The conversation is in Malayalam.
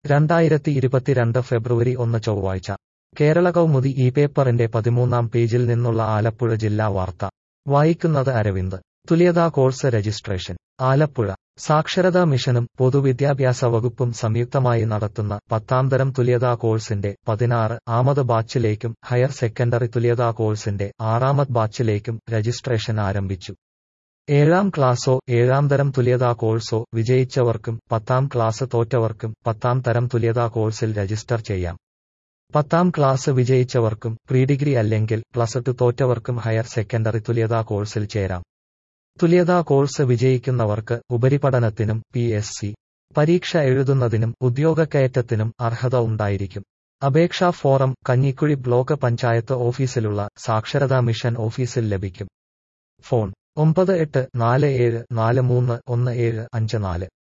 രണ്ടായിരത്തി ഇരുപത്തിരണ്ട് ഫെബ്രുവരി ഒന്ന് ചൊവ്വാഴ്ച കേരള കൗമുദി ഈ പേപ്പറിന്റെ പതിമൂന്നാം പേജിൽ നിന്നുള്ള ആലപ്പുഴ ജില്ലാ വാർത്ത വായിക്കുന്നത് അരവിന്ദ് തുല്യതാ കോഴ്സ് രജിസ്ട്രേഷൻ ആലപ്പുഴ സാക്ഷരതാ മിഷനും പൊതുവിദ്യാഭ്യാസ വകുപ്പും സംയുക്തമായി നടത്തുന്ന പത്താം തരം തുല്യതാ കോഴ്സിന്റെ പതിനാറ് ആമത് ബാച്ചിലേക്കും ഹയർ സെക്കൻഡറി തുല്യതാ കോഴ്സിന്റെ ആറാമത് ബാച്ചിലേക്കും രജിസ്ട്രേഷൻ ആരംഭിച്ചു ഏഴാം ക്ലാസ്സോ ഏഴാം തരം തുല്യതാ കോഴ്സോ വിജയിച്ചവർക്കും പത്താം ക്ലാസ് തോറ്റവർക്കും പത്താം തരം തുല്യതാ കോഴ്സിൽ രജിസ്റ്റർ ചെയ്യാം പത്താം ക്ലാസ് വിജയിച്ചവർക്കും പ്രീഡിഗ്രി അല്ലെങ്കിൽ പ്ലസ് ടു തോറ്റവർക്കും ഹയർ സെക്കൻഡറി തുല്യതാ കോഴ്സിൽ ചേരാം തുല്യതാ കോഴ്സ് വിജയിക്കുന്നവർക്ക് ഉപരിപഠനത്തിനും പി എസ് സി പരീക്ഷ എഴുതുന്നതിനും ഉദ്യോഗക്കയറ്റത്തിനും അർഹത ഉണ്ടായിരിക്കും അപേക്ഷാ ഫോറം കഞ്ഞിക്കുഴി ബ്ലോക്ക് പഞ്ചായത്ത് ഓഫീസിലുള്ള സാക്ഷരതാ മിഷൻ ഓഫീസിൽ ലഭിക്കും ഫോൺ ഒമ്പത് എട്ട് നാല് ഏഴ് നാല് മൂന്ന് ഒന്ന് ഏഴ് അഞ്ച് നാല്